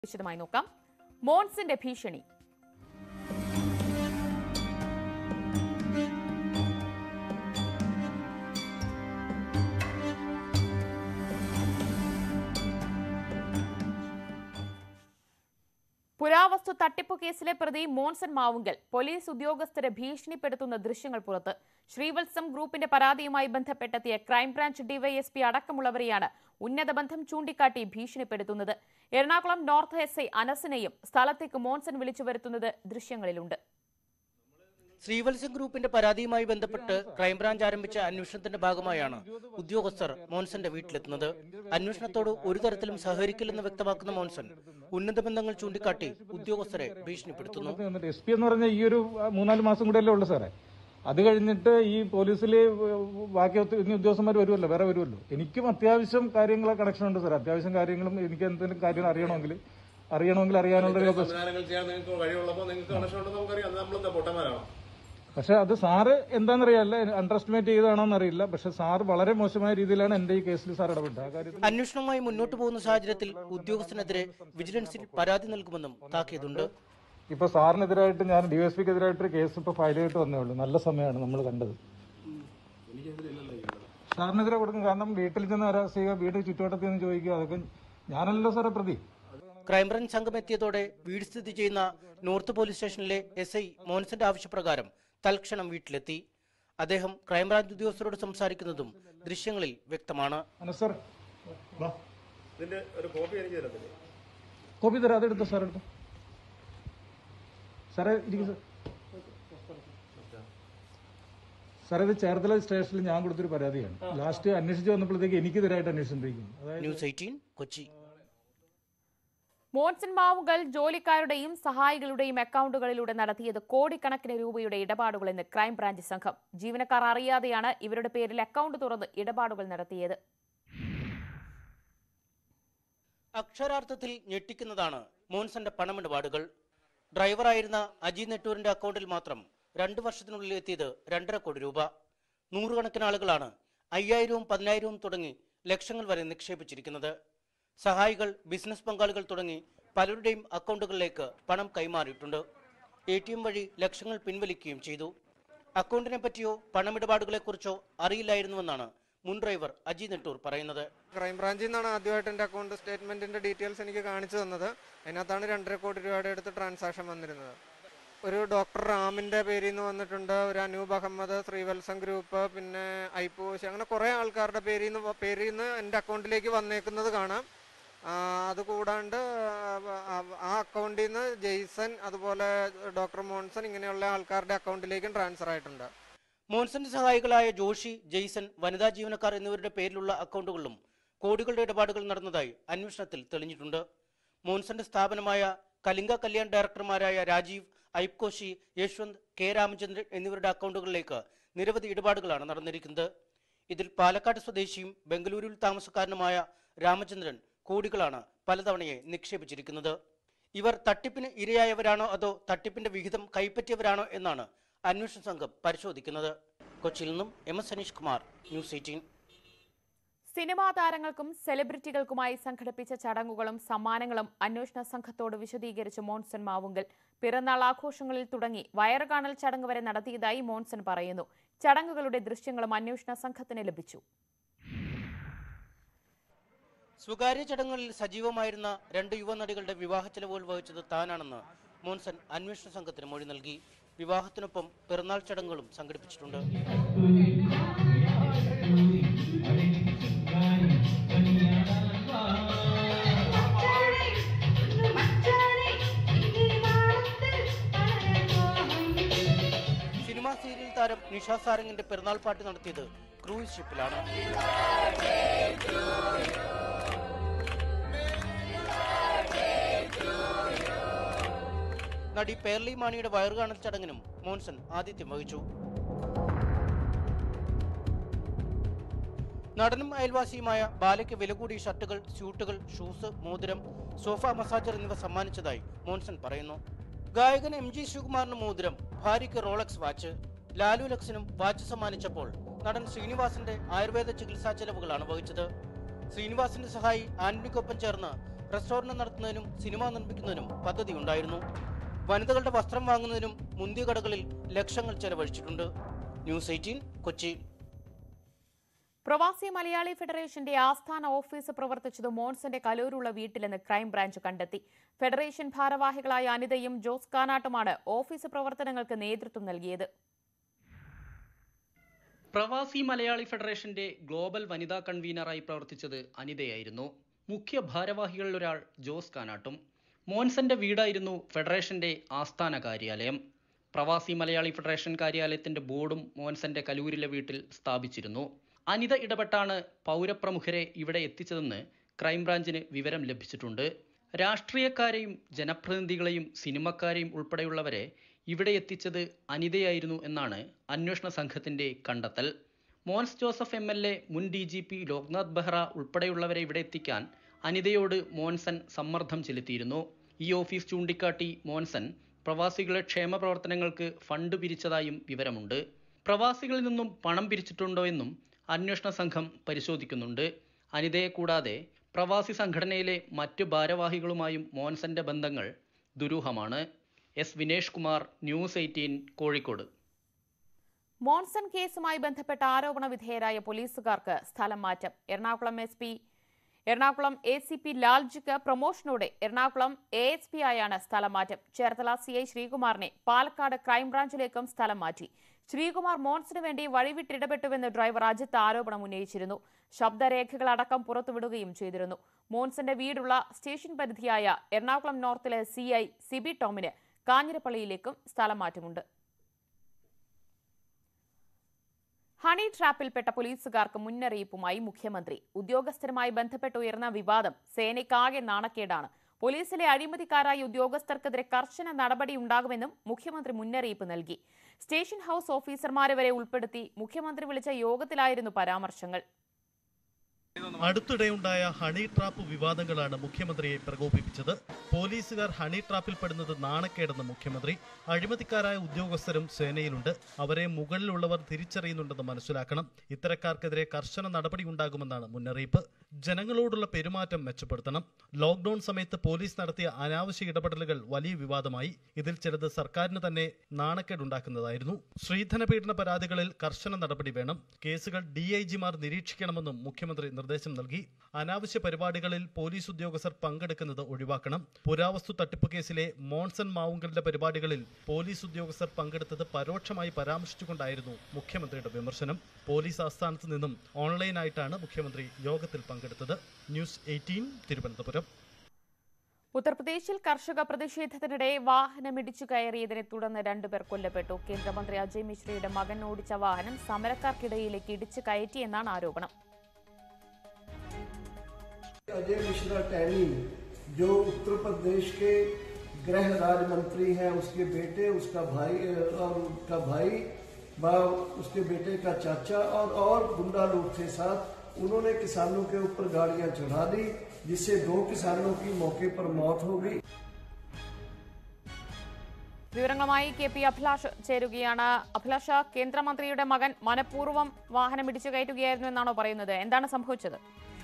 വിശദമായി നോക്കാം മോൺസിന്റെ ഭീഷണി പുരാവസ്തു തട്ടിപ്പ് കേസിലെ പ്രതി മോൺസൺ മാവുങ്കൽ പോലീസ് ഉദ്യോഗസ്ഥരെ ഭീഷണിപ്പെടുത്തുന്ന ദൃശ്യങ്ങൾ പുറത്ത് ശ്രീവത്സം ഗ്രൂപ്പിന്റെ പരാതിയുമായി ബന്ധപ്പെട്ടെത്തിയ ക്രൈംബ്രാഞ്ച് ഡിവൈഎസ്പി അടക്കമുള്ളവരെയാണ് ഉന്നത ബന്ധം ചൂണ്ടിക്കാട്ടി ഭീഷണിപ്പെടുത്തുന്നത് എറണാകുളം നോർത്ത് എസ് ഐ അനസിനെയും സ്ഥലത്തേക്ക് മോൺസൺ വിളിച്ചു വരുത്തുന്നത് ദൃശ്യങ്ങളിലുണ്ട് ശ്രീവത്സം ഗ്രൂപ്പിന്റെ പരാതിയുമായി ബന്ധപ്പെട്ട് ക്രൈംബ്രാഞ്ച് ആരംഭിച്ച അന്വേഷണത്തിന്റെ ഭാഗമായാണ് ഉദ്യോഗസ്ഥർ മോൻസന്റെ വീട്ടിലെത്തുന്നത് അന്വേഷണത്തോട് ഒരു തരത്തിലും സഹകരിക്കില്ലെന്ന് വ്യക്തമാക്കുന്ന മോൻസൺ ഉന്നത ബന്ധങ്ങൾ ചൂണ്ടിക്കാട്ടി ഉദ്യോഗസ്ഥരെ ഭീഷണിപ്പെടുത്തുന്നു എന്നിട്ട് എസ് പി എന്ന് പറഞ്ഞ ഈ ഒരു ആ, മൂന്നാല് മാസം കൂടെ അല്ലേ ഉള്ളു സാറേ അത് കഴിഞ്ഞിട്ട് ഈ പോലീസിൽ ബാക്കി ഒത്ത- ഇനി ഉദ്യോഗസ്ഥന്മാർ വരുമല്ലോ വേറെ വരുമല്ലോ എനിക്കും അത്യാവശ്യം കാര്യങ്ങൾ കണക്ഷൻ ഉണ്ട് സാർ അത്യാവശ്യം കാര്യങ്ങളും എനിക്ക് എന്തെങ്കിലും കാര്യങ്ങൾ അറിയണമെങ്കിൽ അറിയണമെങ്കിൽ അറിയാനുള്ള ഒരു അവസ്ഥ. സംവിധാനങ്ങൾ ചെയ്യാൻ നിങ്ങൾക്ക് വഴിയുള്ളപ്പോൾ നിങ്ങൾക്ക് കണക്ഷൻ ഉണ്ടെന്ന് നമുക്കറിയാം അത് നമ്മളെന്താ പൊട്ടന്മാരാണോ പക്ഷെ അത് സാറ് എന്താണെന്നറിയാല്ല അണ്ടർ എസ്റ്റിമേറ്റ് ചെയ്തതാണോന്ന് അറിയില്ല പക്ഷെ സാർ വളരെ മോശമായ രീതിയിലാണ് എന്റെ ഈ കേസിൽ സാർ ഇടപെട്ടത് ആ കാര്യത്തിൽ അന്വേഷണവുമായി മുന്നോട്ട് പോകുന്ന സാഹചര്യത്തിൽ ഉദ്യോഗസ്ഥനെതിരെ വിജിലൻസിൽ പരാതി നൽകുമെന്നും താക്കീതുണ്ട് ഇപ്പൊ സാറിനെതിരായിട്ട് ഞാൻ ഡിവൈഎസ്പിക്കെതിരായിട്ട് ഒരു കേസ് ഇപ്പൊ ഫയൽ ചെയ്തിട്ട് വന്നേ ഉള്ളൂ നല്ല സമയമാണ് നമ്മൾ കണ്ടത് സാറിനെതിരെ കൊടുക്കും കാരണം വീട്ടിൽ ചെന്ന് ഹരാസ് ചെയ്യുക വീട് ചുറ്റുവട്ടത്തിൽ നിന്ന് ചോദിക്കുക അതൊക്കെ ഞാനല്ലോ സാറേ പ്രതി ക്രൈംബ്രാഞ്ച് സംഘം എത്തിയതോടെ വീട് സ്ഥിതി ചെയ്യുന്ന നോർത്ത് പോലീസ് സ്റ്റേഷനിലെ എസ് ഐ മോൻസന്റെ ആവശ്യപ്രകാരം തൽക്ഷണം വീട്ടിലെത്തി അദ്ദേഹം ക്രൈംബ്രാഞ്ച് ഉദ്യോഗസ്ഥരോട് സംസാരിക്കുന്നതും ദൃശ്യങ്ങളിൽ വ്യക്തമാണ് അനസ് സാർ വാ ഇതിന്റെ ഒരു കോപ്പി എനിക്ക് തരത്തില്ലേ കോപ്പി തരാം അതെടുത്തോ സാർ എടുത്തോ സാറേ ഇരിക്കും സാർ സാറേ ഇത് ചേർത്തല സ്റ്റേഷനിൽ ഞാൻ കൊടുത്തൊരു പരാതിയാണ് ലാസ്റ്റ് അന്വേഷിച്ച് വന്നപ്പോഴത്തേക്ക് എനിക്കെതിരായിട്ട് അന്വേഷിച്ചിരിക്കുന്നു അതായത് ന്യൂസ് എയ്റ്റീൻ കൊച്ചി മോൺസൺ മാവുകൾ ജോലിക്കാരുടെയും സഹായികളുടെയും അക്കൗണ്ടുകളിലൂടെ നടത്തിയത് കോടിക്കണക്കിന് രൂപയുടെ ഇടപാടുകളെന്ന് ക്രൈംബ്രാഞ്ച് സംഘം ജീവനക്കാർ അറിയാതെയാണ് ഇവരുടെ പേരിൽ അക്കൗണ്ട് തുറന്ന് ഇടപാടുകൾ നടത്തിയത് അക്ഷരാർത്ഥത്തിൽ ഞെട്ടിക്കുന്നതാണ് മോൻസന്റെ പണമിടപാടുകൾ ഡ്രൈവറായിരുന്ന അജി നെട്ടൂരിന്റെ അക്കൗണ്ടിൽ മാത്രം രണ്ടു വർഷത്തിനുള്ളിൽ എത്തിയത് രണ്ടര കോടി രൂപ നൂറുകണക്കിന് ആളുകളാണ് അയ്യായിരവും പതിനായിരവും തുടങ്ങി ലക്ഷങ്ങൾ വരെ നിക്ഷേപിച്ചിരിക്കുന്നത് സഹായികൾ ബിസിനസ് പങ്കാളികൾ തുടങ്ങി പലരുടെയും അക്കൗണ്ടുകളിലേക്ക് പണം കൈമാറിയിട്ടുണ്ട് എ ടി എം വഴി ലക്ഷങ്ങൾ പിൻവലിക്കുകയും ചെയ്തു അക്കൗണ്ടിനെ പറ്റിയോ പണമിടപാടുകളെക്കുറിച്ചോ അറിയില്ലായിരുന്നുവെന്നാണ് മുൻ ഡ്രൈവർ അജി നെട്ടൂർ പറയുന്നത് ക്രൈംബ്രാഞ്ചിൽ നിന്നാണ് ആദ്യമായിട്ട് എൻ്റെ അക്കൗണ്ട് സ്റ്റേറ്റ്മെന്റിന്റെ ഡീറ്റെയിൽസ് എനിക്ക് കാണിച്ചു തന്നത് അതിനകത്താണ് രണ്ടര കോടി രൂപയുടെ അടുത്ത് ട്രാൻസാക്ഷൻ വന്നിരുന്നത് ഒരു ഡോക്ടർ റാമിന്റെ പേരിൽ നിന്ന് വന്നിട്ടുണ്ട് ഒരു അനൂപ് അഹമ്മദ് ശ്രീവത്സം ഗ്രൂപ്പ് പിന്നെ ഐപ്പോശി അങ്ങനെ കുറേ ആൾക്കാരുടെ പേരിൽ നിന്ന് പേരിൽ നിന്ന് എൻ്റെ അക്കൗണ്ടിലേക്ക് വന്നേക്കുന്നത് കാണാം ആ, അത് കൂടാണ്ട് ആ, ആ അക്കൗണ്ടിൽ നിന്ന് ജെയ്സൺ അതുപോലെ ഡോക്ടർ മോൺസൺ ഇങ്ങനെയുള്ള ആൾക്കാരുടെ അക്കൗണ്ടിലേക്കും ട്രാൻസ്ഫർ ആയിട്ടുണ്ട് മോൻസന്റെ സഹായികളായ ജോഷി ജെയ്സൺ വനിതാ ജീവനക്കാർ എന്നിവരുടെ പേരിലുള്ള അക്കൗണ്ടുകളിലും കോടികളുടെ ഇടപാടുകൾ നടന്നതായി അന്വേഷണത്തിൽ തെളിഞ്ഞിട്ടുണ്ട് മോൻസന്റെ സ്ഥാപനമായ കലിംഗ കല്യാൺ ഡയറക്ടർമാരായ രാജീവ് ഐപ്കോശി യശ്വന്ത് കെ രാമചന്ദ്രൻ എന്നിവരുടെ അക്കൗണ്ടുകളിലേക്ക് നിരവധി ഇടപാടുകളാണ് നടന്നിരിക്കുന്നത് ഇതിൽ പാലക്കാട് സ്വദേശിയും ബംഗളൂരുവിൽ താമസക്കാരനുമായ രാമചന്ദ്രൻ കോടികളാണ് പലതവണയെ നിക്ഷേപിച്ചിരിക്കുന്നത് ഇവർ തട്ടിപ്പിന് ഇരയായവരാണോ അതോ തട്ടിപ്പിന്റെ വിഹിതം കൈപ്പറ്റിയവരാണോ എന്നാണ് അന്വേഷണ സംഘം പരിശോധിക്കുന്നത് കൊച്ചിയിൽ നിന്നും M S Saneesh Kumar news eighteen സിനിമാ താരങ്ങൾക്കും സെലിബ്രിറ്റികൾക്കുമായി സംഘടിപ്പിച്ച ചടങ്ങുകളും സമ്മാനങ്ങളും അന്വേഷണ സംഘത്തോട് വിശദീകരിച്ച മോൺസൺ മാവുങ്കൽ പിറന്നാൾ ആഘോഷങ്ങളിൽ തുടങ്ങി വയറുകാണൽ ചടങ്ങ് വരെ നടത്തിയതായി മോൺസൺ പറയുന്നു ചടങ്ങുകളുടെ ദൃശ്യങ്ങളും അന്വേഷണ സംഘത്തിന് ലഭിച്ചു സ്വകാര്യ ചടങ്ങുകളിൽ സജീവമായിരുന്ന രണ്ട് യുവനടികളുടെ വിവാഹ ചെലവുകൾ വഹിച്ചത് താനാണെന്ന് മോൻസൺ അന്വേഷണ സംഘത്തിന് മൊഴി നൽകി വിവാഹത്തിനൊപ്പം പിറന്നാൾ ചടങ്ങുകളും സംഘടിപ്പിച്ചിട്ടുണ്ട് സിനിമാ സീരിയൽ താരം നിഷ സാരംഗിന്റെ പിറന്നാൾ പാട്ട് നടത്തിയത് ക്രൂയിസ് ഷിപ്പിലാണ് നടി പേർലി മാണിയുടെ വയറുകാണൽ ചടങ്ങിനും മോൻസൺ ആതിഥ്യം വഹിച്ചു നടനും അയൽവാസിയുമായ ബാലയ്ക്ക് വില കൂടിയ ഷർട്ടുകൾ സ്യൂട്ടുകൾ ഷൂസ് മോതിരം സോഫ മസാജർ എന്നിവ സമ്മാനിച്ചതായി മോൻസൺ പറയുന്നു ഗായകൻ എം ജി ശിവകുമാറിന് മോതിരം ഭാര്യയ്ക്ക് റോളക്സ് വാച്ച് ലാലു ലക്സിനും വാച്ച് സമ്മാനിച്ചപ്പോൾ നടൻ ശ്രീനിവാസന്റെ ആയുർവേദ ചികിത്സാ ചെലവുകളാണ് വഹിച്ചത് ശ്രീനിവാസന്റെ സഹായി ആന്റണിക്കൊപ്പം ചേർന്ന് റെസ്റ്റോറന്റ് നടത്തുന്നതിനും സിനിമ നിർമ്മിക്കുന്നതിനും പദ്ധതി ഉണ്ടായിരുന്നു വനിതകളുടെ വസ്ത്രം വാങ്ങുന്നതിനും മുന്തിയ കടകളിൽ ലക്ഷങ്ങൾ ചെലവഴിച്ചിട്ടുണ്ട് ന്യൂസ് എയ്റ്റീൻ കൊച്ചി പ്രവാസി മലയാളി ഫെഡറേഷന്റെ ആസ്ഥാന ഓഫീസ് പ്രവർത്തിച്ചത് മോൺസന്റെ കലൂരുള്ള വീട്ടിലെന്ന് ക്രൈംബ്രാഞ്ച് കണ്ടെത്തി ഫെഡറേഷൻ ഭാരവാഹികളായ അനിതയും ജോസ് കാനാട്ടുമാണ് ഓഫീസ് പ്രവർത്തനങ്ങൾക്ക് നേതൃത്വം നൽകിയത് പ്രവാസി മലയാളി ഫെഡറേഷന്റെ ഗ്ലോബൽ വനിതാ കൺവീനറായി പ്രവർത്തിച്ചത് അനിതയായിരുന്നു മുഖ്യ ഭാരവാഹികളിൽ ഒരാൾ ജോസ് കാനാട്ടും മോൻസന്റെ വീടായിരുന്നു ഫെഡറേഷന്റെ ആസ്ഥാന കാര്യാലയം പ്രവാസി മലയാളി ഫെഡറേഷൻ കാര്യാലയത്തിന്റെ ബോർഡും മോൻസന്റെ കലൂരിലെ വീട്ടിൽ സ്ഥാപിച്ചിരുന്നു അനിത ഇടപെട്ടാണ് പൗരപ്രമുഖരെ ഇവിടെ എത്തിച്ചതെന്ന് ക്രൈംബ്രാഞ്ചിന് വിവരം ലഭിച്ചിട്ടുണ്ട് രാഷ്ട്രീയക്കാരെയും ജനപ്രതിനിധികളെയും സിനിമക്കാരെയും ഉൾപ്പെടെയുള്ളവരെ ഇവിടെ എത്തിച്ചത് അനിതയായിരുന്നു എന്നാണ് അന്വേഷണ സംഘത്തിന്റെ കണ്ടെത്തൽ Mons Joseph M L A മുൻ D G P Loknath Behera ഉൾപ്പെടെയുള്ളവരെ ഇവിടെ എത്തിക്കാൻ അനിതയോട് മോൻസൻ സമ്മർദ്ദം ചെലുത്തിയിരുന്നു ഈ ഓഫീസ് ചൂണ്ടിക്കാട്ടി മോൻസൻ പ്രവാസികളുടെ ക്ഷേമ പ്രവർത്തനങ്ങൾക്ക് ഫണ്ട് പിരിച്ചതായും വിവരമുണ്ട് പ്രവാസികളിൽ നിന്നും പണം പിരിച്ചിട്ടുണ്ടോ എന്നും അന്വേഷണ സംഘം പരിശോധിക്കുന്നുണ്ട് അനിതയെ കൂടാതെ പ്രവാസി സംഘടനയിലെ മറ്റ് ഭാരവാഹികളുമായും മോൻസന്റെ ബന്ധങ്ങൾ ദുരൂഹമാണ് S Vinesh Kumar news eighteen Kozhikode Monson കേസുമായി ബന്ധപ്പെട്ട ആരോപണ വിധേയരായ പോലീസുകാർക്ക് സ്ഥലം മാറ്റം Ernakulam S P Ernakulam A C P ലാൽജിക്ക് പ്രൊമോഷനോടെ എറണാകുളം എ എസ് പി ആയാണ് സ്ഥലം മാറ്റം ചേർത്തല സി ഐ ശ്രീകുമാറിനെ പാലക്കാട് ക്രൈംബ്രാഞ്ചിലേക്കും സ്ഥലം മാറ്റി ശ്രീകുമാർ മോൺസിന് വേണ്ടി വഴിവിട്ടിടപെട്ടുവെന്ന് ഡ്രൈവർ അജിത്ത് ആരോപണം ഉന്നയിച്ചിരുന്നു ശബ്ദരേഖകളടക്കം പുറത്തുവിടുകയും ചെയ്തിരുന്നു മോൺസിന്റെ വീടുള്ള സ്റ്റേഷൻ പരിധിയായ എറണാകുളം നോർത്തിലെ സി ഐ സിബി ടോമിന് കാഞ്ഞിരപ്പള്ളിയിലേക്കും സ്ഥലം മാറ്റമുണ്ട് ഹണി ട്രാപ്പിൽപ്പെട്ട പോലീസുകാർക്ക് മുന്നറിയിപ്പുമായി മുഖ്യമന്ത്രി ഉദ്യോഗസ്ഥരുമായി ബന്ധപ്പെട്ട് ഉയർന്ന വിവാദം സേനയ്ക്കാകെ നാണക്കേടാണ് പോലീസിലെ അഴിമതിക്കാരായ ഉദ്യോഗസ്ഥർക്കെതിരെ കർശന നടപടി ഉണ്ടാകുമെന്നും മുഖ്യമന്ത്രി മുന്നറിയിപ്പ് നൽകി സ്റ്റേഷൻ ഹൌസ് ഓഫീസർമാരെ വരെ ഉൾപ്പെടുത്തി മുഖ്യമന്ത്രി വിളിച്ച യോഗത്തിലായിരുന്നു പരാമർശങ്ങൾ അടുത്തിടെയുണ്ടായ ഹണി ട്രാപ്പ് വിവാദങ്ങളാണ് മുഖ്യമന്ത്രിയെ പ്രകോപിപ്പിച്ചത് പോലീസുകാർ ഹണി ട്രാപ്പിൽപ്പെടുന്നത് നാണക്കേടെന്ന് മുഖ്യമന്ത്രി അഴിമതിക്കാരായ ഉദ്യോഗസ്ഥരും സേനയിലുണ്ട് അവരെ മുകളിലുള്ളവർ തിരിച്ചറിയുന്നുണ്ടെന്ന് മനസ്സിലാക്കണം ഇത്തരക്കാർക്കെതിരെ കർശന നടപടി ഉണ്ടാകുമെന്നാണ് മുന്നറിയിപ്പ് ജനങ്ങളോടുള്ള പെരുമാറ്റം മെച്ചപ്പെടുത്തണം ലോക്ഡൌൺ സമയത്ത് പോലീസ് നടത്തിയ അനാവശ്യ ഇടപെടലുകൾ വലിയ വിവാദമായി ഇതിൽ ചിലത് സർക്കാരിന് തന്നെ നാണക്കേടുണ്ടാക്കുന്നതായിരുന്നു ശ്രീധന പീഡന പരാതികളിൽ കർശന നടപടി വേണം കേസുകൾ ഡി ഐ ജിമാർ നിരീക്ഷിക്കണമെന്നും മുഖ്യമന്ത്രി നിർദ്ദേശം നൽകി അനാവശ്യ പരിപാടികളിൽ പോലീസ് ഉദ്യോഗസ്ഥർ പങ്കെടുക്കുന്നത് ഒഴിവാക്കണം പുരാവസ്തു തട്ടിപ്പ് കേസിലെ മോൺസൺ മാവുങ്കലിന്റെ പരിപാടികളിൽ പോലീസ് ഉദ്യോഗസ്ഥർ പങ്കെടുത്തത് പരോക്ഷമായി പരാമർശിച്ചുകൊണ്ടായിരുന്നു മുഖ്യമന്ത്രിയുടെ വിമർശനം പോലീസ് ആസ്ഥാനത്ത് നിന്നും ഓൺലൈനായിട്ടാണ് മുഖ്യമന്ത്രി യോഗത്തിൽ പങ്കെടുത്തത് ന്യൂസ് എയ്റ്റീൻ തിരുവനന്തപുരം ഉത്തർപ്രദേശിൽ കർഷക പ്രതിഷേധത്തിനിടെ വാഹനമിടിച്ചു കയറിയതിനെ തുടർന്ന് രണ്ടുപേർ കൊല്ലപ്പെട്ടു കേന്ദ്രമന്ത്രി അജയ് മിശ്രയുടെ മകൻ ഓടിച്ച വാഹനം സമരക്കാർക്കിടയിലേക്ക് ഇടിച്ചു കയറ്റിയെന്നാണ് ആരോപണം अजय मिश्रा टैनी जो उत्तर प्रदेश के गृह राज्य मंत्री हैं उसके बेटे उसका भाई अ, और उसका भाई व उसके बेटे का चाचा और और गुंडा लोग थे साथ उन्होंने किसानों के ऊपर गाड़ियां चढ़ा दी जिससे दो किसानों की मौके पर मौत हो गई വിവരങ്ങളുമായി കെ പി അഭിലാഷ് ചേരുകയാണ് അഭിലാഷ് കേന്ദ്രമന്ത്രിയുടെ മകൻ മനഃപൂർവ്വം വാഹനം ഇടിച്ചു കയറ്റുകയായിരുന്നു എന്നാണോ പറയുന്നത് എന്താണ് സംഭവിച്ചത്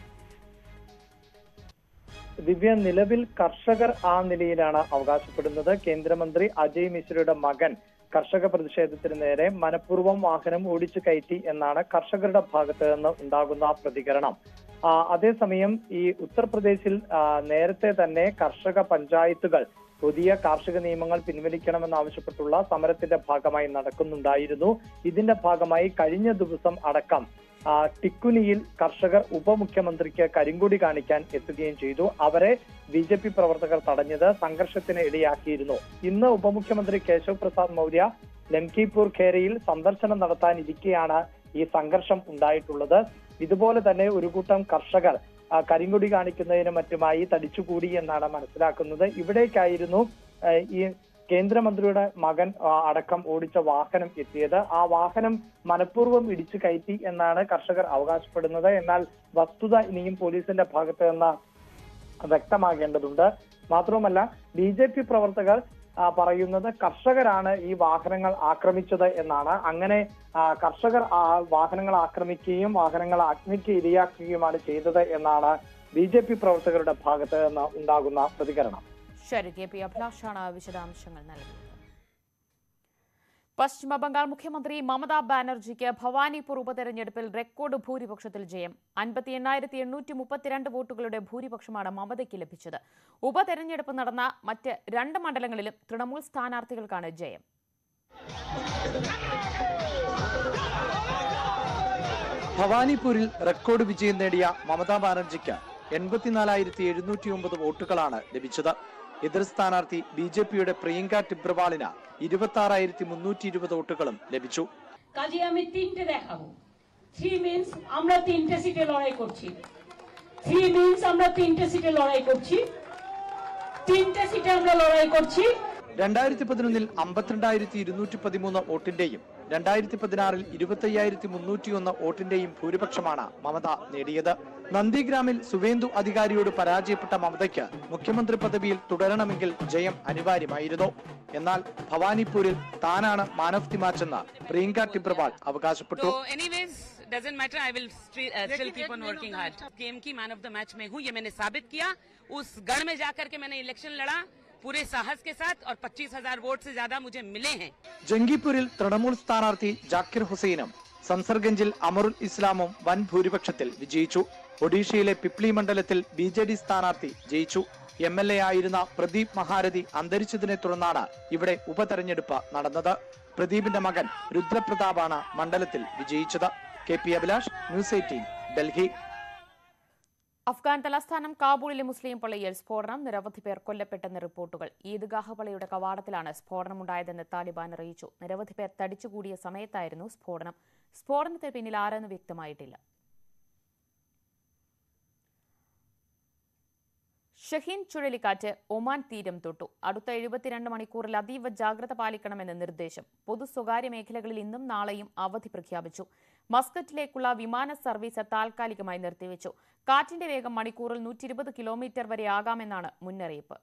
ദിവ്യ നിലവിൽ കർഷകർ ആ നിലയിലാണ് അവകാശപ്പെടുന്നത് കേന്ദ്രമന്ത്രി അജയ് മിശ്രയുടെ മകൻ കർഷക പ്രതിഷേധത്തിന് നേരെ മനഃപൂർവ്വം വാഹനം ഓടിച്ചു കയറ്റി എന്നാണ് കർഷകരുടെ ഭാഗത്ത് നിന്ന് ഉണ്ടാകുന്ന പ്രതികരണം ആ, അതേസമയം ഈ ഉത്തർപ്രദേശിൽ ആ, നേരത്തെ തന്നെ കർഷക പഞ്ചായത്തുകൾ പുതിയ കാർഷിക നിയമങ്ങൾ പിൻവലിക്കണമെന്നാവശ്യപ്പെട്ടുള്ള സമരത്തിന്റെ ഭാഗമായി നടക്കുന്നുണ്ടായിരുന്നു ഇതിന്റെ ഭാഗമായി കഴിഞ്ഞ ദിവസം അടക്കം ആ, ടിക്കുനിയിൽ കർഷകർ ഉപമുഖ്യമന്ത്രിക്ക് കരിങ്കൊടി കാണിക്കാൻ എത്തുകയും ചെയ്തു അവരെ ബി ജെ പി പ്രവർത്തകർ തടഞ്ഞത് സംഘർഷത്തിന് ഇടയാക്കിയിരുന്നു ഇന്ന് ഉപമുഖ്യമന്ത്രി കേശവ് പ്രസാദ് മൗര്യ ലംകിപൂർ ഖേരയിൽ സന്ദർശനം നടത്താനിരിക്കെയാണ് ഈ സംഘർഷം ഉണ്ടായിട്ടുള്ളത് ഇതുപോലെ തന്നെ ഒരു കൂട്ടം കർഷകർ ആ, കരിങ്കൊടി കാണിക്കുന്നതിനും മറ്റുമായി തടിച്ചുകൂടി എന്നാണ് മനസ്സിലാക്കുന്നത് ഇവിടേക്കായിരുന്നു ആ, ഈ കേന്ദ്രമന്ത്രിയുടെ മകൻ ആ, അടക്കം ഓടിച്ച വാഹനം എത്തിയത് ആ വാഹനം മനഃപൂർവ്വം ഇടിച്ചു കയറ്റി എന്നാണ് കർഷകർ അവകാശപ്പെടുന്നത് എന്നാൽ വസ്തുത ഇനിയും പോലീസിന്റെ ഭാഗത്ത് നിന്ന് വ്യക്തമാകേണ്ടതുണ്ട് മാത്രവുമല്ല ബി ജെ പി പ്രവർത്തകർ ആ, പറയുന്നത് കർഷകരാണ് ഈ വാഹനങ്ങൾ ആക്രമിച്ചത് എന്നാണ് അങ്ങനെ ആ, കർഷകർ ആ വാഹനങ്ങൾ ആക്രമിക്കുകയും വാഹനങ്ങൾ അഗ്നിക്ക് ഇരയാക്കുകയുമാണ് ചെയ്തത് എന്നാണ് ബി ജെ പി പ്രവർത്തകരുടെ ഭാഗത്ത് നിന്ന് ഉണ്ടാകുന്ന പ്രതികരണം ശരി കെ പി അഭിലാഷാണ് വിശദാംശങ്ങൾ നൽകിയത് പശ്ചിമ ബംഗാൾ മുഖ്യമന്ത്രി മമതാ ബാനർജിക്ക് ഭവാനിപൂർ ഉപതെരഞ്ഞെടുപ്പിൽ റെക്കോർഡ് ഭൂരിപക്ഷത്തിൽ ജയം അൻപത്തി എണ്ണായിരത്തി എണ്ണൂറ്റി മുപ്പത്തിരണ്ട് വോട്ടുകളുടെ ഭൂരിപക്ഷമാണ് മമതയ്ക്ക് ലഭിച്ചത് ഉപതെരഞ്ഞെടുപ്പ് നടന്ന മറ്റ് രണ്ട് മണ്ഡലങ്ങളിലും തൃണമൂൽ സ്ഥാനാർത്ഥികൾക്കാണ് ജയം ഭവാനിപൂരിൽ റെക്കോർഡ് വിജയം നേടിയ മമതാ ബാനർജിക്ക് എൺപത്തിനാലായിരത്തി എഴുന്നൂറ്റി ഒമ്പത് വോട്ടുകളാണ് ലഭിച്ചത് എതിർ സ്ഥാനാർത്ഥി ബി ജെ പിയുടെ പ്രിയങ്ക ടിബ്രവാളിന് ഇരുപത്തി ആറായിരത്തി മുന്നൂറ്റി ഇരുപത് വോട്ടുകളും ലഭിച്ചു কাজে আমি তিনটে দেখাবো থ্রি মিনস আমরা তিনটে সিটে লড়াই করছি থ্রি মিনস আমরা তিনটে সিটে লড়াই করছি তিনটে সিটে আমরা লড়াই করছি രണ്ടായിരത്തി പതിനൊന്നിൽ അമ്പത്തിരണ്ടായിരത്തി ഇരുന്നൂറ്റി പതിമൂന്ന് വോട്ടിന്റെയും രണ്ടായിരത്തി പതിനാറിൽ ഇരുപത്തയ്യായിരത്തി മുന്നൂറ്റിയൊന്ന് വോട്ടിന്റെയും ഭൂരിപക്ഷമാണ് മമത നേടിയത് നന്ദിഗ്രാമിൽ സുവേന്ദു അധികാരിയോട് പരാജയപ്പെട്ട മമതയ്ക്ക് മുഖ്യമന്ത്രി പദവിയിൽ തുടരണമെങ്കിൽ ജയം അനിവാര്യമായിരുന്നു എന്നാൽ ഭവാനിപ്പൂരിൽ താനാണ് മാൻ ഓഫ് ദി മാച്ച് എന്ന് പ്രിയങ്ക ടിബ്രവാൾ അവകാശപ്പെട്ടു तो anyways doesn't matter I will still keep on working hard game की मैन ऑफ द मैच में हूँ ये मैंने साबित किया उस गढ़ में जाकर के मैंने इलेक्शन लड़ा पूरे साहस के साथ और पच्चीस हजार वोट से ज्यादा मुझे मिले हैं ജംഗിപൂരിൽ തൃണമൂൽ സ്ഥാനാർത്ഥി ജാക്കിർ ഹുസൈനും സൻസർഗഞ്ചിൽ അമറുൽ ഇസ്ലാമും വൻ ഭൂരിപക്ഷത്തിൽ വിജയിച്ചു ഒഡീഷയിലെ പിപ്ലി മണ്ഡലത്തിൽ ബി ജെ ഡി സ്ഥാനാർത്ഥി ജയിച്ചു എം എൽ എ ആയിരുന്ന പ്രദീപ് മഹാരഥി അന്തരിച്ചതിനെ തുടർന്നാണ് ഇവിടെ ഉപതെരഞ്ഞെടുപ്പ് നടന്നത് പ്രദീപിന്റെ മകൻ രുദ്രപ്രതാപാണ് മണ്ഡലത്തിൽ വിജയിച്ചത് K P Abhilash news eighteen Delhi Afghan തലസ്ഥാനം കാബൂളിലെ മുസ്ലിം പള്ളിയിൽ സ്ഫോടനം നിരവധി പേർ കൊല്ലപ്പെട്ടെന്ന് റിപ്പോർട്ടുകൾ ഈദ്ഗാഹ് പള്ളിയുടെ കവാടത്തിലാണ് സ്ഫോടനമുണ്ടായതെന്ന് താലിബാൻ അറിയിച്ചു നിരവധി പേർ തടിച്ചുകൂടിയ സമയത്തായിരുന്നു സ്ഫോടനം സ്ഫോടനത്തിന് പിന്നിൽ ആരെന്ന് വ്യക്തമായിട്ടില്ല ഷഹീൻ ചുഴലിക്കാറ്റ് ഒമാൻ തീരം തൊട്ടു അടുത്ത എഴുപത്തിരണ്ട് മണിക്കൂറിൽ അതീവ ജാഗ്രത പാലിക്കണമെന്ന് നിർദ്ദേശം പൊതു സ്വകാര്യ മേഖലകളിൽ ഇന്നും നാളെയും അവധി പ്രഖ്യാപിച്ചു മസ്കറ്റിലേക്കുള്ള വിമാന സർവീസ് താൽക്കാലികമായി നിർത്തിവെച്ചു കാറ്റിന്റെ വേഗം മണിക്കൂറിൽ നൂറ്റി ഇരുപത് കിലോമീറ്റർ വരെ ആകാമെന്നാണ് മുന്നറിയിപ്പ്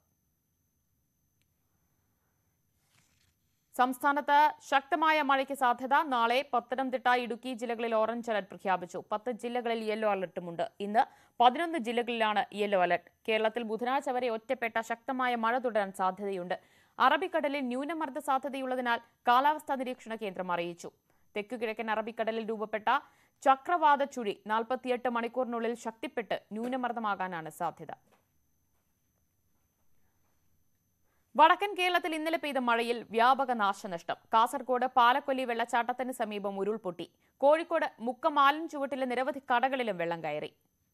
സംസ്ഥാനത്ത് ശക്തമായ മഴയ്ക്ക് സാധ്യത നാളെ പത്തനംതിട്ട ഇടുക്കി ജില്ലകളിൽ ഓറഞ്ച് അലർട്ട് പ്രഖ്യാപിച്ചു പത്ത് ജില്ലകളിൽ യെല്ലോ അലർട്ടുമുണ്ട് ഇന്ന് പതിനൊന്ന് ജില്ലകളിലാണ് യെല്ലോ അലർട്ട് കേരളത്തിൽ ബുധനാഴ്ച വരെ ഒറ്റപ്പെട്ട ശക്തമായ മഴ തുടരാൻ സാധ്യതയുണ്ട് അറബിക്കടലിൽ ന്യൂനമർദ്ദ സാധ്യതയുള്ളതിനാൽ കാലാവസ്ഥാ നിരീക്ഷണ കേന്ദ്രം അറിയിച്ചു തെക്കു കിഴക്കൻ അറബിക്കടലിൽ രൂപപ്പെട്ട ചക്രവാത ചുഴി നാൽപ്പത്തിയെട്ട് മണിക്കൂറിനുള്ളിൽ ശക്തിപ്പെട്ട് ന്യൂനമർദ്ദമാകാനാണ് സാധ്യത വടക്കൻ കേരളത്തിൽ ഇന്നലെ പെയ്ത മഴയിൽ വ്യാപക നാശനഷ്ടം കാസർഗോഡ് പാലക്കൊല്ലി വെള്ളച്ചാട്ടത്തിന് സമീപം ഉരുൾപൊട്ടി കോഴിക്കോട് മുക്കമാലൻ ചുവട്ടിലെ നിരവധി കടകളിലും വെള്ളം കയറി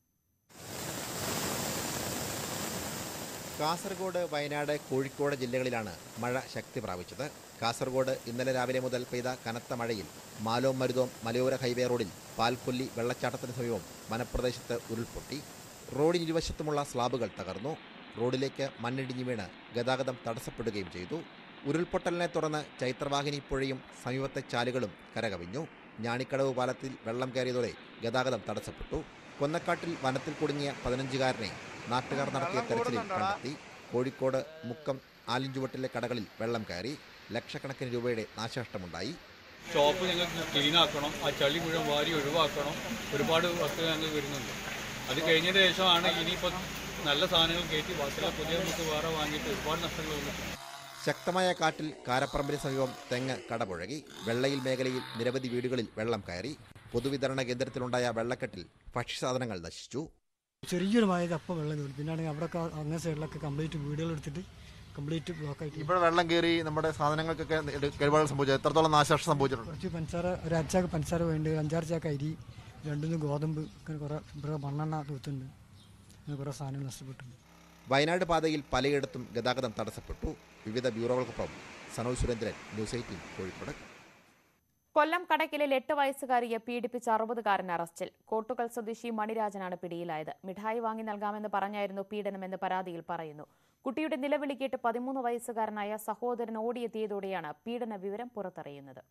കാസർഗോഡ് വയനാട് കോഴിക്കോട് ജില്ലകളിലാണ് മഴ ശക്തി പ്രാപിച്ചത് കാസർഗോഡ് ഇന്നലെ രാവിലെ മുതൽ പെയ്ത കനത്ത മഴയിൽ മാലോം മരുതോം മലയോര ഹൈവേ റോഡിൽ പാൽക്കൊല്ലി വെള്ളച്ചാട്ടത്തിന് സമീപം വനപ്രദേശത്ത് ഉരുൾപൊട്ടി റോഡിന് ഇരുവശത്തുമുള്ള സ്ലാബുകൾ തകർന്നു റോഡിലേക്ക് മണ്ണിടിഞ്ഞു വീണ് ഗതാഗതം തടസ്സപ്പെടുകയും ചെയ്തു ഉരുൾപൊട്ടലിനെ തുടർന്ന് ചൈത്രവാഹിനി പുഴയും സമീപത്തെ ചാലുകളും കരകവിഞ്ഞു ഞാണിക്കടവ് പാലത്തിൽ വെള്ളം കയറിയതോടെ ഗതാഗതം തടസ്സപ്പെട്ടു കൊന്നക്കാട്ടിൽ വനത്തിൽ കുടുങ്ങിയ പതിനഞ്ചുകാരനെ നാട്ടുകാർ നടത്തിയ തെരച്ചിലിൽ കണ്ടെത്തി കോഴിക്കോട് മുക്കം ആലിഞ്ചുവട്ടിലെ കടകളിൽ വെള്ളം കയറി ലക്ഷക്കണക്കിന് രൂപയുടെ നാശനഷ്ടമുണ്ടായി ഷോപ്പ് ഞങ്ങൾക്ക് ക്ലീൻ ആക്കണം ആ ചളി മുഴുവൻ വാരി ഒഴിവാക്കണം ഒരുപാട് വർക്ക് ഞങ്ങൾക്ക് വരുന്നുണ്ട് അത് കഴിഞ്ഞതിന് ശേഷമാണ് ഇനിയിപ്പോൾ നല്ല സാധനങ്ങൾ കയറ്റി ബാക്കിയുള്ള പുതിയ നമുക്ക് വേറെ വാങ്ങിയിട്ട് ഒരുപാട് നഷ്ടങ്ങൾ വന്നിട്ടുണ്ട് ശക്തമായ കാറ്റിൽ കാരപ്പറമ്പിന് സമീപം തെങ്ങ് കടപുഴകി വെള്ളയിൽ മേഖലയിൽ നിരവധി വീടുകളിൽ വെള്ളം കയറി പൊതുവിതരണ കേന്ദ്രത്തിലുണ്ടായ വെള്ളക്കെട്ടിൽ ഭക്ഷ്യസാധനങ്ങൾ നശിച്ചു ചെറിയൊരു മഴയത് അപ്പം വെള്ളം കയറി പിന്നാണെങ്കിൽ അവിടെ അങ്ങനെ സൈഡിലൊക്കെ കംപ്ലീറ്റ് വീടുകൾ എടുത്തിട്ട് കംപ്ലീറ്റ് ബ്ലോക്ക് ആയിട്ട് ഇവിടെ വെള്ളം കയറി നമ്മുടെ സാധനങ്ങൾക്കൊക്കെ കേടുപാടുകൾ സംഭവിച്ചത് എത്രത്തോളം നാശനഷ്ടം സംഭവിച്ചിട്ടുണ്ട് കുറച്ച് പഞ്ചസാര ഒരു അച്ചാക്ക് പഞ്ചസാര വേണ്ടി അഞ്ചാറ് ചാക്ക് അരി രണ്ടുമൂന്ന് ഗോതമ്പ് അങ്ങനെ കുറേ ഇവിടെ മണ്ണെണ്ണ തൂത്തുണ്ട് അങ്ങനെ കുറേ സാധനങ്ങൾ നഷ്ടപ്പെട്ടിട്ടുണ്ട് വയനാട് പാതയിൽ പലയിടത്തും ഗതാഗതം തടസ്സപ്പെട്ടു വിവിധ ബ്യൂറോകൾക്കൊപ്പം സനോജ് സുരേന്ദ്രൻ ന്യൂസ് എയ്റ്റീൻ കോഴിക്കോട് കൊല്ലം കടയ്ക്കലിൽ എട്ട് വയസ്സുകാരിയെ പീഡിപ്പിച്ച അറുപതുകാരൻ അറസ്റ്റിൽ കോട്ടുകൽ സ്വദേശി മണിരാജനാണ് പിടിയിലായത് മിഠായി വാങ്ങി നൽകാമെന്ന് പറഞ്ഞായിരുന്നു പീഡനമെന്ന് പരാതിയിൽ പറയുന്നു കുട്ടിയുടെ നിലവിളി കേട്ട് പതിമൂന്ന് വയസ്സുകാരനായ സഹോദരൻ ഓടിയെത്തിയതോടെയാണ് പീഡന വിവരം പുറത്തറിയുന്നത്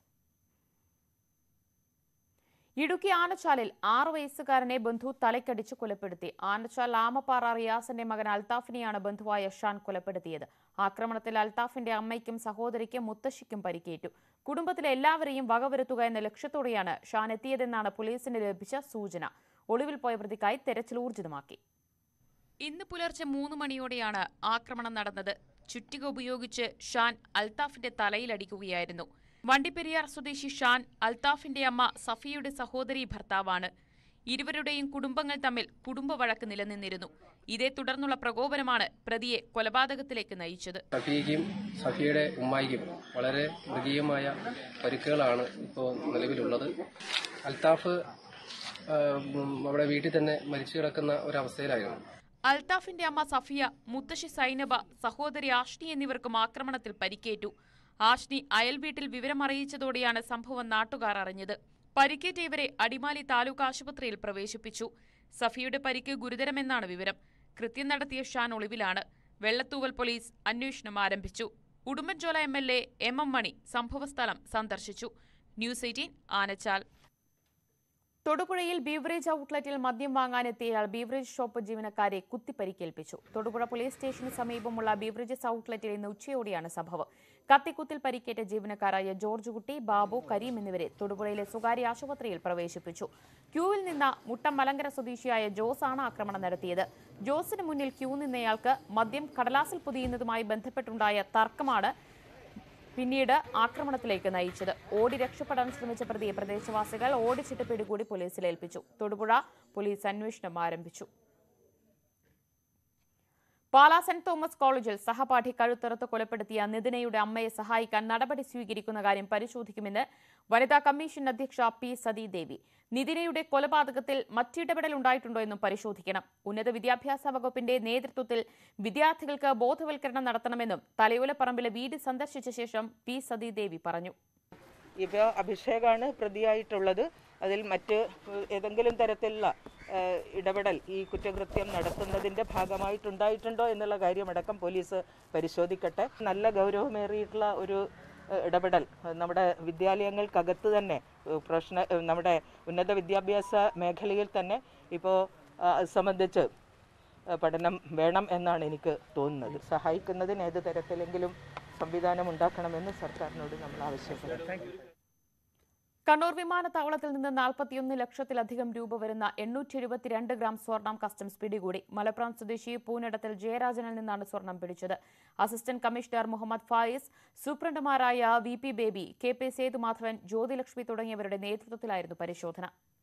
ഇടുക്കി ആനച്ചാലിൽ ആറു വയസ്സുകാരനെ ബന്ധു തലയ്ക്കടിച്ച് കൊലപ്പെടുത്തി ആനച്ചാൽ ആമപ്പാറ റിയാസിന്റെ മകൻ അൽത്താഫിനെയാണ് ബന്ധുവായ ഷാൻ കൊലപ്പെടുത്തിയത് ആക്രമണത്തിൽ അൽത്താഫിന്റെ അമ്മയ്ക്കും സഹോദരിക്കും മുത്തശ്ശിക്കും പരിക്കേറ്റു കുടുംബത്തിലെ എല്ലാവരെയും വകവരുത്തുക എന്ന ലക്ഷ്യത്തോടെയാണ് ഷാൻ എത്തിയതെന്നാണ് പോലീസിന് ലഭിച്ച സൂചന ഒളിവിൽ പോയ പ്രതിക്കായി തെരച്ചിൽ ഊർജിതമാക്കി ഇന്ന് പുലർച്ചെ മൂന്ന് മണിയോടെയാണ് ആക്രമണം നടന്നത് ചുറ്റിക ഉപയോഗിച്ച് ഷാൻ അൽത്താഫിന്റെ തലയിലടിക്കുകയായിരുന്നു വണ്ടിപ്പെരിയാർ സ്വദേശി ഷാൻ അൽത്താഫിന്റെ അമ്മ സഫിയുടെ സഹോദരി ഭർത്താവാണ് ഇരുവരുടെയും കുടുംബങ്ങൾ തമ്മിൽ കുടുംബ വഴക്ക് നിലനിന്നിരുന്നു ഇതേ തുടർന്നുള്ള പ്രകോപനമാണ് പ്രതിയെ കൊലപാതകത്തിലേക്ക് നയിച്ചത് സഫിയയ്ക്കും സഫിയയുടെ ഉമ്മായിക്കും വളരെ മൃഗീയമായ പരിക്കുകളാണ് ഇപ്പോൾ നിലവിലുള്ളത് അൽത്താഫ് ആ, ഉം, അവിടെ വീട്ടിൽ തന്നെ മരിച്ചു കിടക്കുന്ന ഒരവസ്ഥയിലായിരുന്നു അൽത്താഫിന്റെ അമ്മ സഫിയ മുത്തശ്ശി സൈനബ സഹോദരി ആഷ്നി എന്നിവർക്കും ആക്രമണത്തിൽ പരിക്കേറ്റു ആഷ്നി അയൽവീട്ടിൽ വിവരമറിയിച്ചതോടെയാണ് സംഭവം നാട്ടുകാർ അറിഞ്ഞത് പരിക്കേറ്റ ഇവരെ അടിമാലി താലൂക്ക് ആശുപത്രിയിൽ പ്രവേശിപ്പിച്ചു സഫിയുടെ പരിക്ക് ഗുരുതരമെന്നാണ് വിവരം കൃത്യം നടത്തിയ ഷാൻ ഒളിവിലാണ് വെള്ളത്തൂവൽ പോലീസ് അന്വേഷണം ആരംഭിച്ചു Udumbanchola M L A M M Mani സംഭവസ്ഥലം സന്ദർശിച്ചു ന്യൂസ് എയ്റ്റീൻ ആനച്ചാൽ തൊടുപുഴയിൽ ബീവറേജ് ഔട്ട്ലെറ്റിൽ മദ്യം വാങ്ങാനെത്തിയയാൾ ബീവറേജ് ഷോപ്പ് ജീവനക്കാരെ കുത്തിപ്പരിക്കേൽപ്പിച്ചു തൊടുപുഴ പോലീസ് സ്റ്റേഷന് സമീപമുള്ള ബീവറേജസ് ഔട്ട്ലെറ്റിൽ ഇന്ന് ഉച്ചയോടെയാണ് സംഭവം കത്തിക്കുത്തിൽ പരിക്കേറ്റ ജീവനക്കാരായ ജോർജ് കുട്ടി ബാബു കരീം എന്നിവരെ തൊടുപുഴയിലെ സ്വകാര്യ ആശുപത്രിയിൽ പ്രവേശിപ്പിച്ചു ക്യൂവിൽ നിന്ന മുട്ടം മലങ്കര സ്വദേശിയായ ജോസ് ആണ് ആക്രമണം നടത്തിയത് ജോസിന് മുന്നിൽ ക്യൂ നിന്നയാൾക്ക് മദ്യം കടലാസിൽ പൊതിയുന്നതുമായി ബന്ധപ്പെട്ടുണ്ടായ തർക്കമാണ് പിന്നീട് ആക്രമണത്തിലേക്ക് നയിച്ചത് ഓടി രക്ഷപ്പെടാൻ ശ്രമിച്ച പ്രതിയെ പ്രദേശവാസികൾ ഓടിച്ചിട്ട് പിടികൂടി പോലീസിൽ ഏൽപ്പിച്ചു തൊടുപുഴ പോലീസ് അന്വേഷണം ആരംഭിച്ചു പാലാ സെന്റ് തോമസ് കോളേജിൽ സഹപാഠി കഴുത്തറുത്ത് കൊലപ്പെടുത്തിയ നിതിനയുടെ അമ്മയെ സഹായിക്കാൻ നടപടി സ്വീകരിക്കുന്ന കാര്യം പരിശോധിക്കുമെന്ന് വനിതാ കമ്മീഷൻ അധ്യക്ഷ പി സതീദേവി നിതിനയുടെ കൊലപാതകത്തിൽ മറ്റിടപെടൽ ഉണ്ടായിട്ടുണ്ടോ എന്നും പരിശോധിക്കണം ഉന്നത വിദ്യാഭ്യാസ വകുപ്പിന്റെ നേതൃത്വത്തിൽ വിദ്യാർത്ഥികൾക്ക് ബോധവൽക്കരണം നടത്തണമെന്നും തലയോലപ്പറമ്പിലെ വീട് സന്ദർശിച്ച ശേഷം പി സതീദേവി പറഞ്ഞു ഇപ്പോൾ അഭിഷേകാണ് പ്രതിയായിട്ടുള്ളത് അതിൽ മറ്റ് ഏതെങ്കിലും തരത്തിലുള്ള ഏഹ്, ഇടപെടൽ ഈ കുറ്റകൃത്യം നടത്തുന്നതിൻ്റെ ഭാഗമായിട്ടുണ്ടായിട്ടുണ്ടോ എന്നുള്ള കാര്യമടക്കം പോലീസ് പരിശോധിക്കട്ടെ നല്ല ഗൗരവമേറിയിട്ടുള്ള ഒരു ഏഹ്, ഇടപെടൽ ഏഹ്, നമ്മുടെ വിദ്യാലയങ്ങൾക്കകത്ത് തന്നെ ഏഹ്, പ്രശ്ന ഏഹ്, നമ്മുടെ ഉന്നത വിദ്യാഭ്യാസ മേഖലയിൽ തന്നെ ഇപ്പോൾ അത് സംബന്ധിച്ച് ഏഹ്, പഠനം വേണം എന്നാണ് എനിക്ക് തോന്നുന്നത് സഹായിക്കുന്നതിന് ഏത് തരത്തിലെങ്കിലും സംവിധാനം ഉണ്ടാക്കണമെന്ന് സർക്കാരിനോട് നമ്മൾ ആവശ്യപ്പെടും കണ്ണൂർ വിമാനത്താവളത്തിൽ നിന്ന് നാൽപ്പത്തിയൊന്ന് ലക്ഷത്തിലധികം രൂപ വരുന്ന എണ്ണൂറ്റി എഴുപത്തിരണ്ട് ഗ്രാം സ്വർണം കസ്റ്റംസ് പിടികൂടി മലപ്പുറം സ്വദേശി പൂനിടത്തിൽ ജയരാജനിൽ നിന്നാണ് സ്വർണം പിടിച്ചത് അസിസ്റ്റന്റ് കമ്മീഷണർ മുഹമ്മദ് ഫായിസ് സൂപ്രണ്ടുമാരായ V P Baby K P Sethumadhavan Jyothilakshmi തുടങ്ങിയവരുടെ നേതൃത്വത്തിലായിരുന്നു പരിശോധന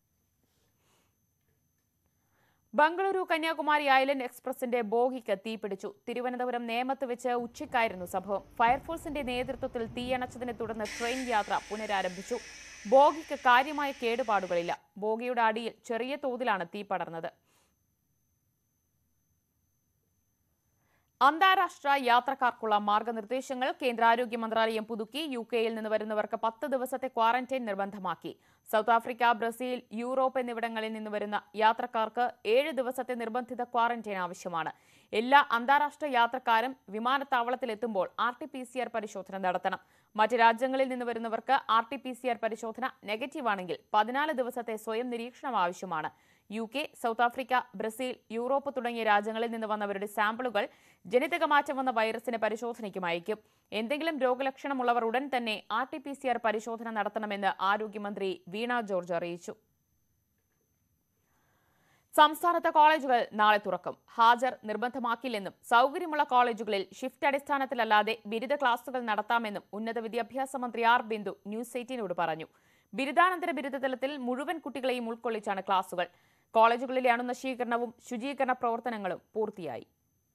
ബംഗളൂരു കന്യാകുമാരി ഐലൻഡ് എക്സ്പ്രസിന്റെ ബോഗിക്ക് തീപിടിച്ചു തിരുവനന്തപുരം നേമത്ത് വെച്ച് ഉച്ചയ്ക്കായിരുന്നു സംഭവം ഫയർഫോഴ്സിന്റെ നേതൃത്വത്തിൽ തീയണച്ചതിനെ തുടർന്ന് ട്രെയിൻ യാത്ര പുനരാരംഭിച്ചു ബോഗിക്ക് കാര്യമായ കേടുപാടുകളില്ല ബോഗിയുടെ അടിയിൽ ചെറിയ തോതിലാണ് തീ പടർന്നത് അന്താരാഷ്ട്ര യാത്രക്കാർക്കുള്ള മാർഗനിർദ്ദേശങ്ങൾ കേന്ദ്ര ആരോഗ്യ മന്ത്രാലയം പുതുക്കി യു കെയിൽ നിന്ന് വരുന്നവർക്ക് പത്ത് ദിവസത്തെ ക്വാറന്റൈൻ നിർബന്ധമാക്കി സൗത്ത് ആഫ്രിക്ക ബ്രസീൽ യൂറോപ്പ് എന്നിവിടങ്ങളിൽ നിന്ന് വരുന്ന യാത്രക്കാർക്ക് ഏഴ് ദിവസത്തെ നിർബന്ധിത ക്വാറന്റൈൻ ആവശ്യമാണ് എല്ലാ അന്താരാഷ്ട്ര യാത്രക്കാരും വിമാനത്താവളത്തിലെത്തുമ്പോൾ R T P C R പരിശോധന നടത്തണം മറ്റ് രാജ്യങ്ങളിൽ നിന്ന് വരുന്നവർക്ക് R T P C R പരിശോധന നെഗറ്റീവ് ആണെങ്കിൽ പതിനാല് ദിവസത്തെ സ്വയം നിരീക്ഷണം ആവശ്യമാണ് U K south Africa Brazil Europe തുടങ്ങിയ രാജ്യങ്ങളിൽ നിന്ന് വന്നവരുടെ സാമ്പിളുകൾ ജനിതക മാറ്റം വന്ന വൈറസിന് പരിശോധനയ്ക്കും അയക്കും എന്തെങ്കിലും രോഗലക്ഷണമുള്ളവർ ഉടൻ തന്നെ R T P C R പരിശോധന നടത്തണമെന്ന് ആരോഗ്യമന്ത്രി വീണ ജോർജ് അറിയിച്ചു സംസ്ഥാനത്തെ കോളേജുകൾ നാളെ തുറക്കും ഹാജർ നിർബന്ധമാക്കില്ലെന്നും സൗകര്യമുള്ള കോളേജുകളിൽ ഷിഫ്റ്റ് അടിസ്ഥാനത്തിലല്ലാതെ ബിരുദ ക്ലാസുകൾ നടത്താമെന്നും ഉന്നത വിദ്യാഭ്യാസ മന്ത്രി ആർ ബിന്ദു ന്യൂസ് എയ്റ്റീനോട് പറഞ്ഞു ബിരുദാനന്തര ബിരുദതലത്തിൽ മുഴുവൻ കുട്ടികളെയും ഉൾക്കൊള്ളിച്ചാണ് ക്ലാസുകൾ കോളേജുകളിലെ അണുനശീകരണവും ശുചീകരണ പ്രവർത്തനങ്ങളും പൂർത്തിയായി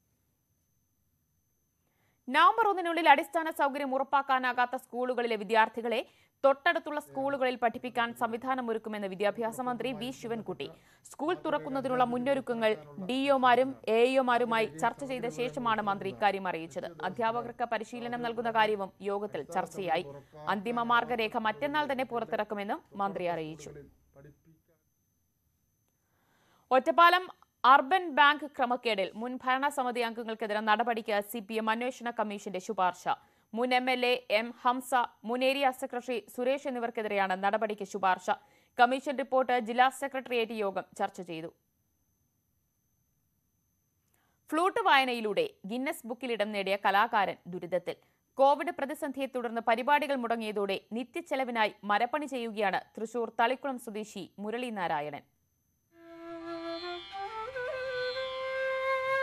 നവംബർ ഒന്നിനുള്ളിൽ അടിസ്ഥാന സൗകര്യം ഉറപ്പാക്കാനാകാത്ത സ്കൂളുകളിലെ വിദ്യാർത്ഥികളെ തൊട്ടടുത്തുള്ള സ്കൂളുകളിൽ പഠിപ്പിക്കാൻ സംവിധാനമൊരുക്കുമെന്ന് വിദ്യാഭ്യാസ മന്ത്രി വി ശിവൻകുട്ടി സ്കൂൾ തുറക്കുന്നതിനുള്ള മുന്നൊരുക്കങ്ങൾ ഡിഇഒമാരും എഇഒമാരുമായി ചർച്ച ചെയ്ത ശേഷമാണ് മന്ത്രി ഇക്കാര്യം അറിയിച്ചത് അധ്യാപകർക്ക് പരിശീലനം നൽകുന്ന കാര്യവും യോഗത്തിൽ ചർച്ചയായി അന്തിമ മാർഗരേഖ മറ്റന്നാൾ തന്നെ പുറത്തിറക്കുമെന്നും മന്ത്രി അറിയിച്ചു ഒറ്റപ്പാലം അർബൻ ബാങ്ക് ക്രമക്കേടിൽ മുൻ ഭരണസമിതി അംഗങ്ങൾക്കെതിരെ നടപടിക്ക് സി പി എം അന്വേഷണ കമ്മീഷന്റെ ശുപാർശ മുൻ M L A M Hamsa മുൻ ഏരിയ സെക്രട്ടറി സുരേഷ് എന്നിവർക്കെതിരെയാണ് നടപടിക്ക് ശുപാർശ കമ്മീഷൻ റിപ്പോർട്ട് ജില്ലാ സെക്രട്ടേറിയറ്റ് യോഗം ചർച്ച ചെയ്തു ഫ്ലൂട്ട് വായനയിലൂടെ ഗിന്നസ് ബുക്കിൽ ഇടം നേടിയ കലാകാരൻ ദുരിതത്തിൽ കോവിഡ് പ്രതിസന്ധിയെ തുടർന്ന് പരിപാടികൾ മുടങ്ങിയതോടെ നിത്യച്ചെലവിനായി മരപ്പണി ചെയ്യുകയാണ് തൃശൂർ തളിക്കുളം സ്വദേശി മുരളി നാരായണൻ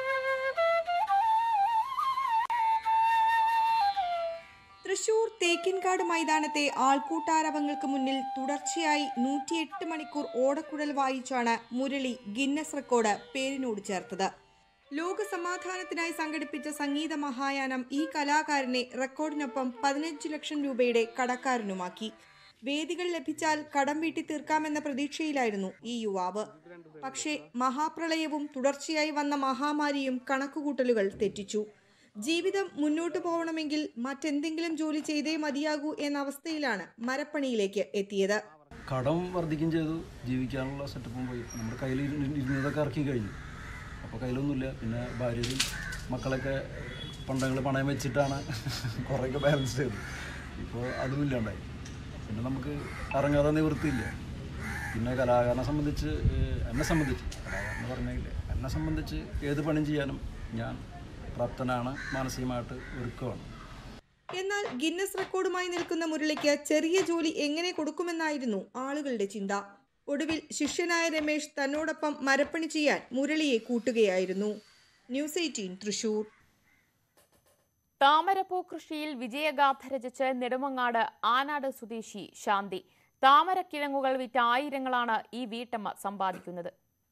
തേക്കിൻകാട് മൈതാനത്തെ ആൾക്കൂട്ടാരവങ്ങൾക്ക് മുന്നിൽ തുടർച്ചയായി നൂറ്റിയെട്ട് മണിക്കൂർ ഓടക്കുഴൽ വായിച്ചാണ് മുരളി ഗിന്നസ് റെക്കോർഡ് പേരിനോട് ചേർത്തത് ലോക സമാധാനത്തിനായി സംഘടിപ്പിച്ച സംഗീത മഹായാനം ഈ കലാകാരനെ റെക്കോർഡിനൊപ്പം പതിനഞ്ച് ലക്ഷം രൂപയുടെ കടക്കാരനുമാക്കി വേദികൾ ലഭിച്ചാൽ കടം വീട്ടി തീർക്കാമെന്ന പ്രതീക്ഷയിലായിരുന്നു ഈ യുവാവ് പക്ഷേ മഹാപ്രളയവും തുടർച്ചയായി വന്ന മഹാമാരിയും കണക്കുകൂട്ടലുകൾ തെറ്റിച്ചു ജീവിതം മുന്നോട്ടു പോകണമെങ്കിൽ മറ്റെന്തെങ്കിലും ജോലി ചെയ്തേ മതിയാകൂ എന്ന അവസ്ഥയിലാണ് മരപ്പണിയിലേക്ക് എത്തിയത് കടം വർദ്ധിക്കുകയും ചെയ്തു ജീവിക്കാനുള്ള സെറ്റപ്പും പോയി നമ്മുടെ കയ്യിൽ ഇരുന്നതൊക്കെ ഇറക്കി കഴിഞ്ഞു അപ്പോൾ കയ്യിലൊന്നുമില്ല പിന്നെ ഭാര്യയും മക്കളൊക്കെ പണ്ടങ്ങൾ പണയം വെച്ചിട്ടാണ് കുറേയൊക്കെ ബാലൻസ് ചെയ്തത് ഇപ്പോൾ അതും ഇല്ലാണ്ടായി പിന്നെ നമുക്ക് ഇറങ്ങാതെ നിവൃത്തിയില്ല പിന്നെ കലാകാരനെ സംബന്ധിച്ച് ഏഹ്, എന്നെ സംബന്ധിച്ച് കലാകാരനെ പറഞ്ഞില്ലേ എന്നെ സംബന്ധിച്ച് ഏത് പണിയും ചെയ്യാനും ഞാൻ പ്രാപ്തനാണ് മാനസികമായിട്ട് ഒരുക്കമാണ് എന്നാൽ ഗിന്നസ് റെക്കോർഡുമായി നിൽക്കുന്ന മുരളിക്ക് ചെറിയ ജോലി എങ്ങനെ കൊടുക്കുമെന്നായിരുന്നു ആളുകളുടെ ചിന്ത ഒടുവിൽ ശിഷ്യനായ രമേശ് തന്നോടൊപ്പം മരപ്പണി ചെയ്യാൻ മുരളിയെ കൂട്ടുകയായിരുന്നു ന്യൂസ് എയ്റ്റീൻ തൃശൂർ താമരപ്പൂ കൃഷിയിൽ വിജയഗാഥ രചിച്ച് നെടുമങ്ങാട് ആനാട് സ്വദേശി ശാന്തി താമരക്കിഴങ്ങുകൾ വിറ്റ് ആയിരങ്ങളാണ് ഈ വീട്ടമ്മ സമ്പാദിക്കുന്നത്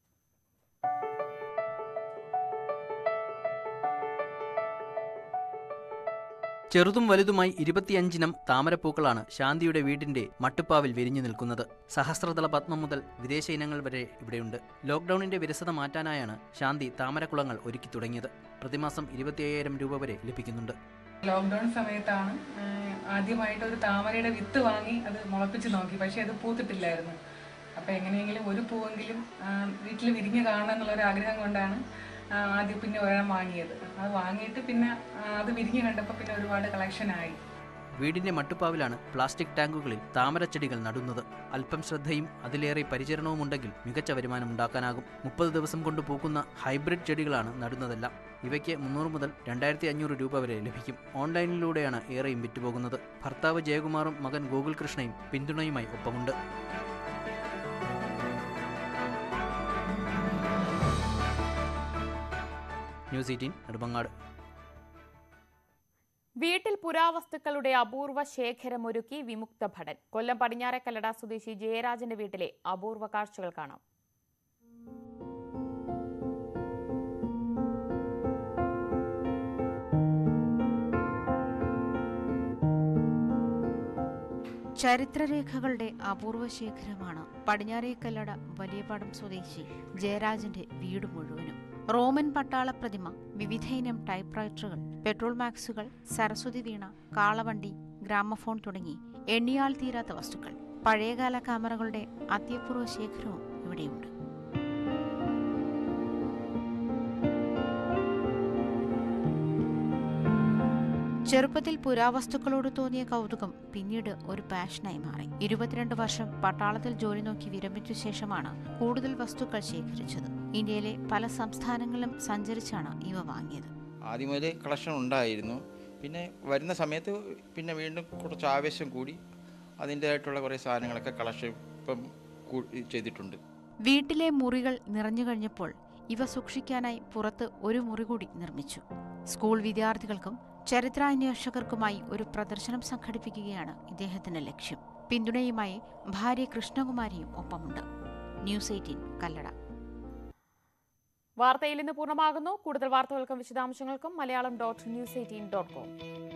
ചെറുതും വലുതുമായി ഇരുപത്തിയഞ്ചിനം താമരപ്പൂക്കളാണ് ശാന്തിയുടെ വീടിന്റെ മട്ടുപ്പാവിൽ വിരിഞ്ഞു നിൽക്കുന്നത് സഹസ്രദള പത്മം മുതൽ വിദേശ ഇനങ്ങൾ വരെ ഇവിടെയുണ്ട് ലോക്ക്ഡൌണിന്റെ വിരസത മാറ്റാനായാണ് ശാന്തി താമരക്കുളങ്ങൾ ഒരുക്കി തുടങ്ങിയത് പ്രതിമാസം ഇരുപത്തിയ്യായിരം രൂപ വരെ ലഭിക്കുന്നുണ്ട് ലോക്ക്ഡൗൺ സമയത്താണ് ആഹ്, ആദ്യമായിട്ട് ഒരു താമരയുടെ വിത്ത് വാങ്ങി അത് മുളപ്പിച്ച് നോക്കി പക്ഷേ അത് പൂത്തിട്ടില്ലായിരുന്നു അപ്പോൾ എങ്ങനെയെങ്കിലും ഒരു പൂവെങ്കിലും വീട്ടിൽ വിരിഞ്ഞ് കാണണം എന്നുള്ളൊരു ആഗ്രഹം കൊണ്ടാണ് ആഹ്, ആദ്യം പിന്നെ ഒരെണ്ണം വാങ്ങിയത് അത് വാങ്ങിയിട്ട് പിന്നെ ആഹ്, അത് വിരിഞ്ഞ് കണ്ടപ്പോൾ പിന്നെ ഒരുപാട് കളക്ഷനായി വീടിന്റെ മട്ടുപ്പാവിലാണ് പ്ലാസ്റ്റിക് ടാങ്കുകളിൽ താമരച്ചെടികൾ നടുന്നത് അല്പം ശ്രദ്ധയും അതിലേറെ പരിചരണവും ഉണ്ടെങ്കിൽ മികച്ച വരുമാനം ഉണ്ടാക്കാനാകും മുപ്പത് ദിവസം കൊണ്ട് പൂക്കുന്ന ഹൈബ്രിഡ് ചെടികളാണ് നടുന്നതെല്ലാം ഇവയ്ക്ക് മുന്നൂറ് മുതൽ രണ്ടായിരത്തി അഞ്ഞൂറ് രൂപ വരെ ലഭിക്കും ഓൺലൈനിലൂടെയാണ് ഏറെയും വിറ്റുപോകുന്നത് ഭർത്താവ് ജയകുമാറും മകൻ ഗോകുൽ കൃഷ്ണയും പിന്തുണയുമായി ഒപ്പമുണ്ട് ന്യൂസ് എയ്റ്റീൻ നെടുമങ്ങാട് വീട്ടിൽ പുരാവസ്തുക്കളുടെ അപൂർവ ശേഖരമൊരുക്കി വിമുക്ത ഭടൻ കൊല്ലം പടിഞ്ഞാറേക്കല്ലട സ്വദേശി ജയരാജന്റെ വീട്ടിലെ അപൂർവ കാഴ്ചകൾ കാണാം ചരിത്രരേഖകളുടെ അപൂർവ ശേഖരമാണ് പടിഞ്ഞാറേക്കല്ലട വലിയപാടം സ്വദേശി ജയരാജന്റെ വീട് മുഴുവനും റോമൻ പട്ടാള പ്രതിമ വിവിധയിനം ടൈപ്പ്റൈറ്ററുകൾ പെട്രോൾ മാക്സുകൾ സരസ്വതി വീണ കാളവണ്ടി ഗ്രാമഫോൺ തുടങ്ങി എണ്ണിയാൽ തീരാത്ത വസ്തുക്കൾ പഴയകാല ക്യാമറകളുടെ അത്യപൂർവ ശേഖരവും ഇവിടെയുണ്ട് ചെറുപ്പത്തിൽ പുരാവസ്തുക്കളോട് തോന്നിയ കൗതുകം പിന്നീട് ഒരു പാഷനായി മാറി ഇരുപത്തിരണ്ട് വർഷം പട്ടാളത്തിൽ ജോലി നോക്കി വിരമിച്ച ശേഷമാണ് കൂടുതൽ വസ്തുക്കൾ ശേഖരിച്ചത് ഇന്ത്യയിലെ പല സംസ്ഥാനങ്ങളിലും സഞ്ചരിച്ചാണ് ഇവ വാങ്ങിയത് ആദ്യം മുതലേ കളക്ഷൻ ഉണ്ടായിരുന്നു പിന്നെ വരുന്ന സമയത്ത് പിന്നെ വീണ്ടും കുറച്ച് ആവേശം കൂടി അതിൻ്റേതായിട്ടുള്ള കുറേ സാധനങ്ങളൊക്കെ കളക്ഷൻ ഇപ്പം കൂ- ചെയ്തിട്ടുണ്ട് വീട്ടിലെ മുറികൾ നിറഞ്ഞു കഴിഞ്ഞപ്പോൾ ഇവ സൂക്ഷിക്കാനായി പുറത്ത് ഒരു മുറി കൂടി നിർമ്മിച്ചു സ്കൂൾ വിദ്യാർത്ഥികൾക്കും ചരിത്രാന്വേഷകർക്കുമായി ഒരു പ്രദർശനം സംഘടിപ്പിക്കുകയാണ് ഇദ്ദേഹത്തിന്റെ ലക്ഷ്യം പിന്തുണയുമായി ഭാര്യ കൃഷ്ണകുമാരിയും ഒപ്പമുണ്ട് ന്യൂസ് എയ്റ്റീൻ കല്ലട വാർത്തയിൽ ഇന്ന് പൂർണ്ണമാകുന്നു കൂടുതൽ വാർത്തകൾക്കും വിശദാംശങ്ങൾക്കും Malayalam dot news eighteen dot com